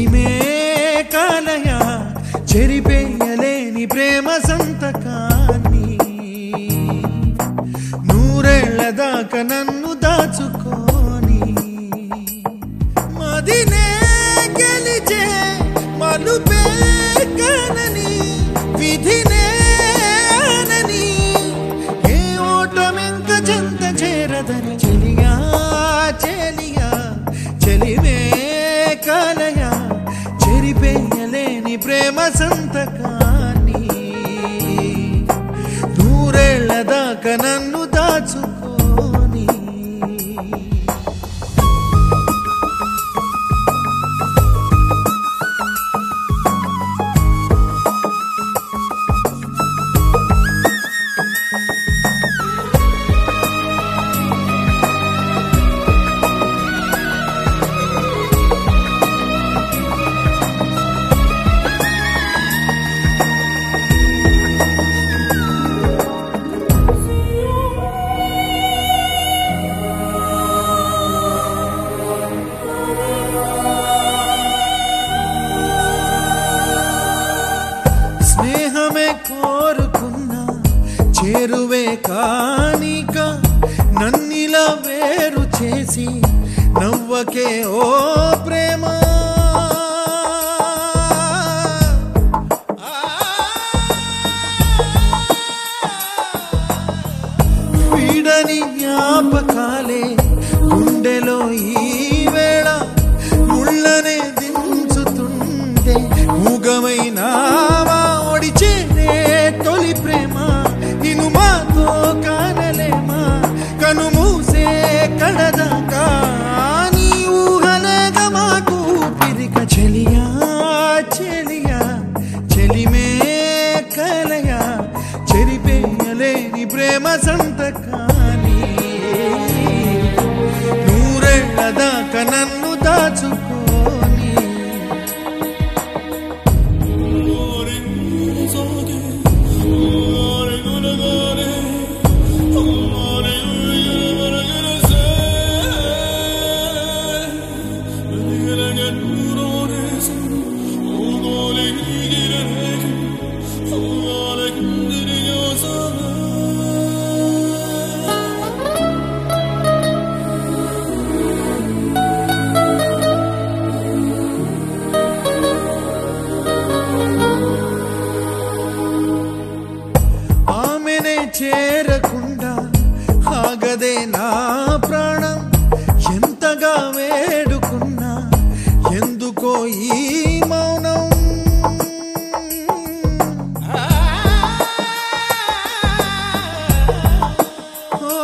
చెలిమే కాలయ చెరిపేయలేని ప్రేమ సంతకాన్ని నూరేళ్ల దాకా నన్ను దాచుకోని మదినే గెలిచే మలుపే కనని విధినే అనని ఏ ఓటమింక చెంత చేరదని చెలియా చెలియా చెలివే కాలయ చెరిపేయలేని ప్రేమ సంతకాన్ని నూరేళ్ల దాకా నన్ను దాచుకోని స్నేహమే కోరుకున్నా చేరువే కానిక నన్నిలా వేరు చేసి నవ్వకే ఓ ప్రేమ వీడని జ్ఞాపకాలే గుండెలో ఈ వేళ ముళ్ళనే దించుతుంటే మూగమైనావా ఒడిచేనే తొలి ప్రేమ నిన్ను మాతో కానలేమా కను మూసే కడదాకా నీ ఊహలేక మాకు పిరిక చెలియా చెలియా చెలిమే కలయా చెరిపేయలేని ప్రేమ సంతకాని నూరేళ్ల దాకా నన్ను దాచుకోని ఆమెనే చేరకుండా ఆగదే నా ప్రాణం ఎంతగా వేడుకున్నా ఎందుకో ఈ మౌనం ఓ,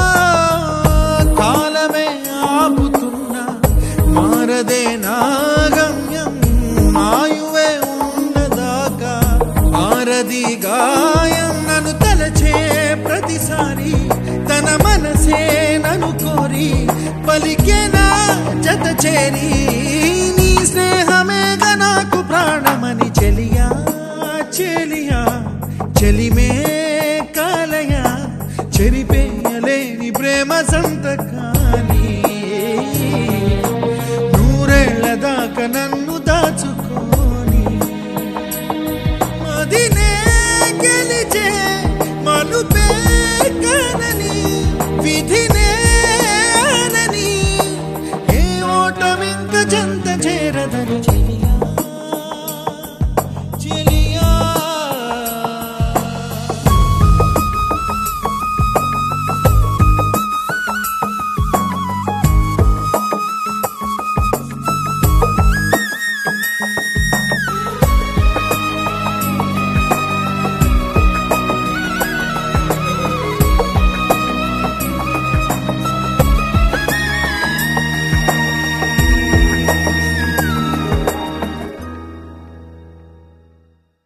కాలమే ఆపుతున్నా మారదే నా గమ్యం మాయువే ఉన్నదాకా మారది గాయం నన్ను తలచే ప్రతిసారి తన మనసే నన్ను కోరి పలికేనా జత చేరి నీ స్నేహమేగ నాకు ప్రాణమని చెలియా చెలియా చెలిమే కాలయ చెరిపేయలేని ప్రేమ సం